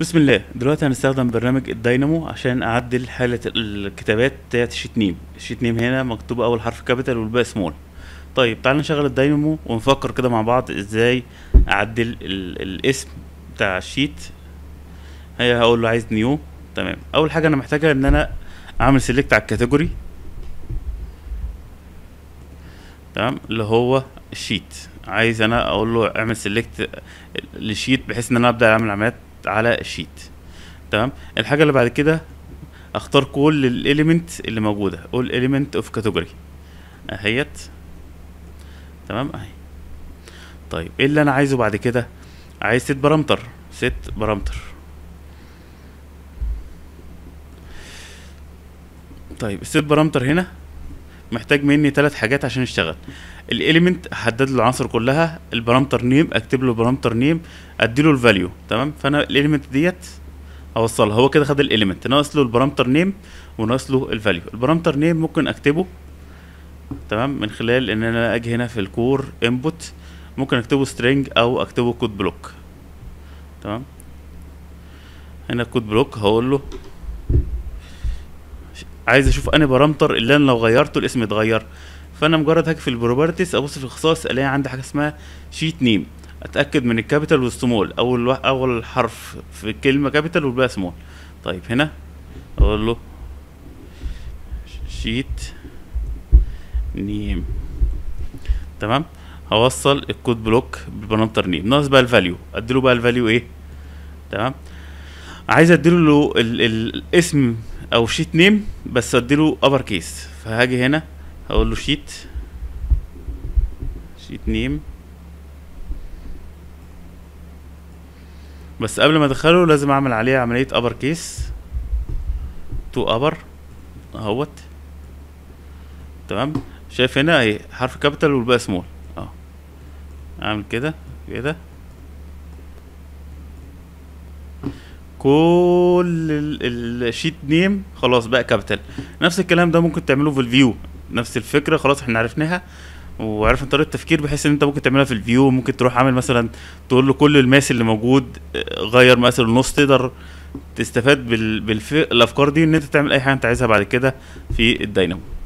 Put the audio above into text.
بسم الله دلوقتي هنستخدم برنامج الداينامو عشان اعدل حالة الكتابات بتاعت الشيت نيم الشيت نيم هنا مكتوب اول حرف كابيتال والباقي سمول طيب تعال نشغل الداينامو ونفكر كده مع بعض ازاي اعدل ال الاسم بتاع الشيت هي هقول له عايز نيو تمام اول حاجة انا محتاجها ان انا اعمل سيلكت على الكاتيجوري تمام اللي هو الشيت عايز انا اقول له اعمل سيلكت للشيت بحيث ان انا ابدا اعمل عمليات على الشيت تمام الحاجه اللي بعد كده اختار كل الاليمنت اللي موجوده all element اوف كاتيجوري اهيت تمام اهي طيب ايه اللي انا عايزه بعد كده عايز ست بارامتر ست بارامتر طيب الست بارامتر هنا محتاج مني ثلاث حاجات عشان يشتغل الاليمنت احدد له العناصر كلها البارامتر نيم اكتب له بارامتر نيم ادي له الفاليو تمام فانا الاليمنت ديت اوصلها هو كده خد الاليمنت ناقص له البارامتر نيم وناقص له الفاليو البارامتر نيم ممكن اكتبه تمام من خلال ان انا اجي هنا في الكور انبوت ممكن اكتبه سترينج او اكتبه كود بلوك تمام هنا كود بلوك هقول له عايز اشوف انهي بارامتر اللي انا لو غيرته الاسم يتغير فانا مجرد هاجي في البروبرتيز ابص في الخصائص الاقي عندي حاجه اسمها شيت نيم اتاكد من الكابيتال والسمول اول وا- اول حرف في الكلمه كابيتال والباقي سمول طيب هنا اقول له شيت نيم تمام هوصل الكود بلوك بالبارامتر نيم ناقص بقى الفاليو اديله بقى الفاليو ايه تمام عايز اديله ال- ال- الاسم او شيت نيم بس اديله ابر كيس فهاجي هنا هقول له شيت شيت نيم بس قبل ما ادخله لازم اعمل عليه عملية ابر كيس تو ابر اهوت تمام شايف هنا اهي حرف كابيتال والباقي سمول اه اعمل كده كده كل ال- الشيت نيم خلاص بقى كابيتال نفس الكلام ده ممكن تعمله في الفيو نفس الفكره خلاص احنا عرفناها وعرفنا طريقه التفكير بحيث ان انت ممكن تعملها في الفيو ممكن تروح عامل مثلا تقول له كل الماس اللي موجود اه، غير مقاس النص تقدر تستفاد بال... بالافكار دي ان انت تعمل اي حاجه انت عايزها بعد كده في الداينامو